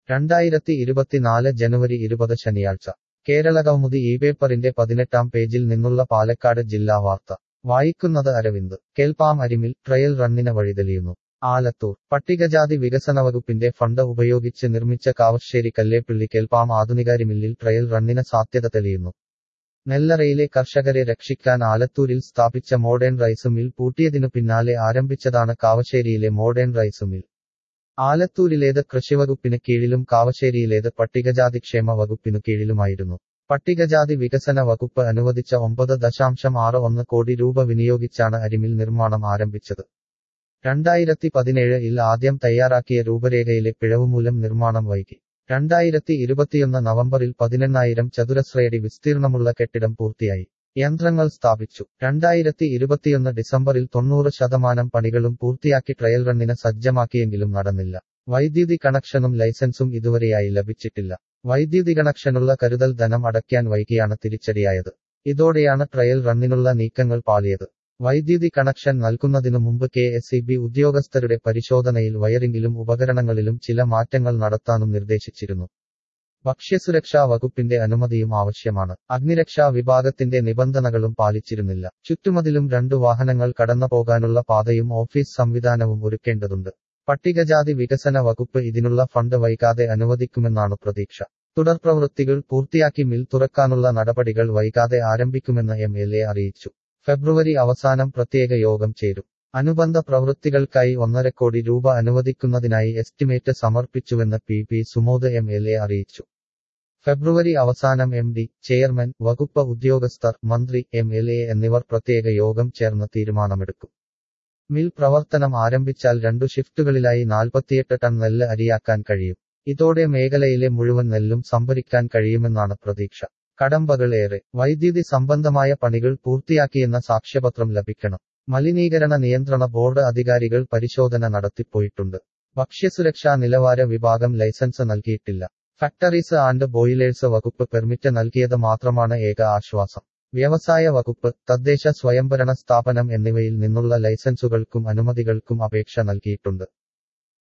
രണ്ടായിരത്തി ഇരുപത്തിനാല് ജനുവരി ഇരുപത് ശനിയാഴ്ച കേരളകൗമുദി ഈ പേപ്പറിന്റെ പതിനെട്ടാം പേജിൽ നിന്നുള്ള പാലക്കാട് ജില്ലാ വാർത്ത വായിക്കുന്നത് അരവിന്ദ് കേൾപ്പാം അരിമിൽ ട്രയൽ റണ്ണിന് വഴിതെളിയുന്നു ആലത്തൂർ പട്ടികജാതി വികസന വകുപ്പിന്റെ ഫണ്ട് ഉപയോഗിച്ച് നിർമ്മിച്ച കാവശ്ശേരി കല്ലേപ്പിള്ളി കേൾപ്പാം ആധുനികാരിമില്ലിൽ ട്രയൽ റണ്ണിന് സാധ്യത തെളിയുന്നു നെല്ലറയിലെ കർഷകരെ രക്ഷിക്കാൻ ആലത്തൂരിൽ സ്ഥാപിച്ച മോഡേൺ റൈസ് മിൽ പൂട്ടിയതിനു പിന്നാലെ ആരംഭിച്ചതാണ് കാവശ്ശേരിയിലെ മോഡേൺ റൈസ് മിൽ ആലത്തൂരിലേത് കൃഷിവകുപ്പിന് കീഴിലും കാവശ്ശേരിയിലേത് പട്ടികജാതി ക്ഷേമ വകുപ്പിനു കീഴിലുമായിരുന്നു പട്ടികജാതി വികസന വകുപ്പ് അനുവദിച്ച ഒമ്പത് ദശാംശം ആറ് ഒന്ന് കോടി രൂപ വിനിയോഗിച്ചാണ് അരിമിൽ നിർമ്മാണം ആരംഭിച്ചത് രണ്ടായിരത്തി പതിനേഴ് ഇൽ ആദ്യം തയ്യാറാക്കിയ രൂപരേഖയിലെ പിഴവുമൂലം നിർമ്മാണം വൈകി രണ്ടായിരത്തി ഇരുപത്തിയൊന്ന് നവംബറിൽ പതിനെണ്ണായിരം ചതുരശ്രയടി വിസ്തീർണമുള്ള കെട്ടിടം പൂർത്തിയായി യന്ത്രങ്ങൾ സ്ഥാപിച്ചു രണ്ടായിരത്തി ഇരുപത്തിയൊന്ന് ഡിസംബറിൽ തൊണ്ണൂറ് ശതമാനം പണികളും പൂർത്തിയാക്കി ട്രയൽ റണ്ണിന് സജ്ജമാക്കിയെങ്കിലും നടന്നില്ല വൈദ്യുതി കണക്ഷനും ലൈസൻസും ഇതുവരെയായി ലഭിച്ചിട്ടില്ല വൈദ്യുതി കണക്ഷനുള്ള കരുതൽ ധനം അടയ്ക്കാൻ വൈകിയാണ് തിരിച്ചടിയായത് ഇതോടെയാണ് ട്രയൽ റണ്ണിനുള്ള നീക്കങ്ങൾ പാളിയത് വൈദ്യുതി കണക്ഷൻ നൽകുന്നതിനു മുമ്പ് കെ എസ് ഇ ബി ഉദ്യോഗസ്ഥരുടെ പരിശോധനയിൽ വയറിംഗിലും ഉപകരണങ്ങളിലും ചില മാറ്റങ്ങൾ നടത്താനും നിർദ്ദേശിച്ചിരുന്നു ഭക്ഷ്യസുരക്ഷാ വകുപ്പിന്റെ അനുമതിയും ആവശ്യമാണ് അഗ്നിരക്ഷാ വിഭാഗത്തിന്റെ നിബന്ധനകളും പാലിച്ചിരുന്നില്ല ചുറ്റുമതിലും രണ്ടു വാഹനങ്ങൾ കടന്നു പോകാനുള്ള പാതയും ഓഫീസ് സംവിധാനവും ഒരുക്കേണ്ടതുണ്ട് പട്ടികജാതി വികസന വകുപ്പ് ഇതിനുള്ള ഫണ്ട് വൈകാതെ അനുവദിക്കുമെന്നാണ് പ്രതീക്ഷ തുടർപ്രവൃത്തികൾ പൂർത്തിയാക്കി മിൽ തുറക്കാനുള്ള നടപടികൾ വൈകാതെ ആരംഭിക്കുമെന്ന് എം എൽ എ അറിയിച്ചു ഫെബ്രുവരി അവസാനം പ്രത്യേക യോഗം ചേരും അനുബന്ധ പ്രവൃത്തികൾക്കായി ഒന്നര കോടി രൂപ അനുവദിക്കുന്നതിനായി എസ്റ്റിമേറ്റ് സമർപ്പിച്ചുവെന്ന് P P Sumod M L A അറിയിച്ചു ഫെബ്രുവരി അവസാനം എം ഡി ചെയർമാൻ വകുപ്പ് ഉദ്യോഗസ്ഥർ മന്ത്രി എം എൽ എ എന്നിവർ പ്രത്യേക യോഗം ചേർന്ന് തീരുമാനമെടുക്കും മിൽ പ്രവർത്തനം ആരംഭിച്ചാൽ രണ്ടു ഷിഫ്റ്റുകളിലായി നാൽപ്പത്തിയെട്ട് ടൺ നെല്ല് അരിയാക്കാൻ കഴിയും ഇതോടെ മേഖലയിലെ മുഴുവൻ നെല്ലും സംഭരിക്കാൻ കഴിയുമെന്നാണ് പ്രതീക്ഷ കടമ്പകൾ ഏറെ വൈദ്യുതി സംബന്ധമായ പണികൾ പൂർത്തിയാക്കിയെന്ന സാക്ഷ്യപത്രം ലഭിക്കണം മലിനീകരണ നിയന്ത്രണ ബോർഡ് അധികാരികൾ പരിശോധന നടത്തിപ്പോയിട്ടുണ്ട് ഭക്ഷ്യസുരക്ഷാ നിലവാര വിഭാഗം ലൈസൻസ് നൽകിയിട്ടില്ല ഫാക്ടറീസ് ആൻഡ് ബോയിലേഴ്സ് വകുപ്പ് പെർമിറ്റ് നൽകിയത് മാത്രമാണ് ഏക ആശ്വാസം വ്യവസായ വകുപ്പ് തദ്ദേശ സ്വയംഭരണ സ്ഥാപനം എന്നിവയിൽ നിന്നുള്ള ലൈസൻസുകൾക്കും അനുമതികൾക്കും അപേക്ഷ നൽകിയിട്ടുണ്ട്